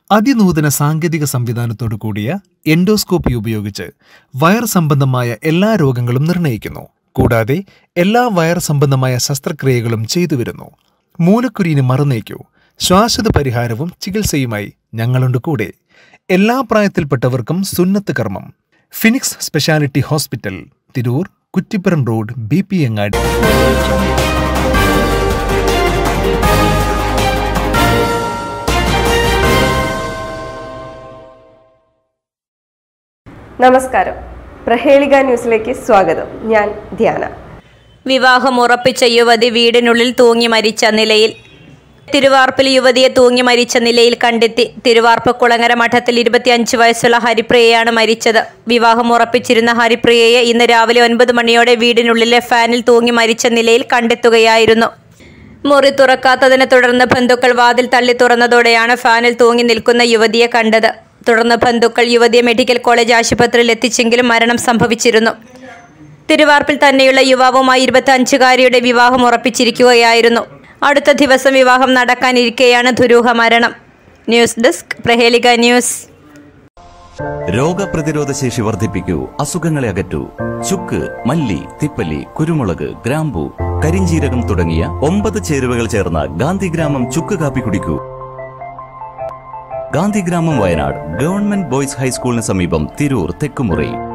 അതിനൂതന സാങ്കേതിക സംവിധാനത്തോടു കൂടിയ എൻഡോസ്കോപ്പി ഉപയോഗിച്ച് വയർ സംബന്ധമായ എല്ലാ രോഗങ്ങളും നിർണ്ണയിക്കുന്നു കൂടാതെ എല്ലാ വയർ സംബന്ധമായ ശസ്ത്രക്രിയകളും ചെയ്തുവരുന്നു മൂലക്കുരുവിന് മറുനീക്കൂ ശ്വാസത പരിഹാരവും ചികിത്സയുമായി ഞങ്ങളുണ്ട് കൂടെ എല്ലാ പ്രായത്തിൽപ്പെട്ടവർക്കും സുന്നത്ത് കർമ്മം Phoenix speciality hospital Tirur Kuttippuram road B P Angadi നമസ്കാരം പ്രഹേളിക ന്യൂസിലേക്ക് സ്വാഗതം ഞാൻ ധ്യാന വിവാഹം ഉറപ്പിച്ച യുവതി വീടിനുള്ളിൽ തൂങ്ങി മരിച്ച നിലയിൽ തിരുവാർപ്പിൽ യുവതിയെ തൂങ്ങി മരിച്ച നിലയിൽ കണ്ടെത്തി തിരുവാർപ്പ് കുളങ്ങര മഠത്തിൽ ഇരുപത്തിയഞ്ച് വയസ്സുള്ള ഹരിപ്രിയയാണ് മരിച്ചത് വിവാഹം ഉറപ്പിച്ചിരുന്ന ഹരിപ്രിയയെ ഇന്ന് രാവിലെ ഒൻപത് മണിയോടെ വീടിനുള്ളിലെ ഫാനിൽ തൂങ്ങി മരിച്ച നിലയിൽ കണ്ടെത്തുകയായിരുന്നു മുറി തുറക്കാത്തതിനെ തുടർന്ന് ബന്ധുക്കൾ വാതിൽ തള്ളി തുറന്നതോടെയാണ് ഫാനിൽ തൂങ്ങി നിൽക്കുന്ന യുവതിയെ കണ്ടത് തുടർന്ന് ബന്ധുക്കൾ യുവതിയെ മെഡിക്കൽ കോളേജ് ആശുപത്രിയിൽ എത്തിച്ചെങ്കിലും മരണം സംഭവിച്ചിരുന്നു തിരുവാർപ്പിൽ തന്നെയുള്ള യുവാവുമായി ഇരുപത്തി അഞ്ചുകാരിയുടെ വിവാഹം ഉറപ്പിച്ചിരിക്കുകയായിരുന്നു അടുത്ത ദിവസം വിവാഹം നടക്കാനിരിക്കെയാണ് ദുരൂഹ മരണം ന്യൂസ് ഡെസ്ക് പ്രഹേലിക ന്യൂസ് രോഗപ്രതിരോധ ശേഷി വർദ്ധിപ്പിക്കൂ അസുഖങ്ങളെ അകറ്റൂ ചുക്ക് മല്ലി തിപ്പല്ലി കുരുമുളക് ഗ്രാമ്പു കരിഞ്ചീരകം തുടങ്ങിയ ഒമ്പത് ചേരുവകൾ ചേർന്ന ഗാന്ധിഗ്രാമം ചുക്ക് കാപ്പി കുടിക്കൂ ഗാന്ധിഗ്രാമം വയനാട് ഗവൺമെന്റ് ബോയ്സ് ഹൈസ്കൂളിന് സമീപം തിരൂർ തെക്കുമുറി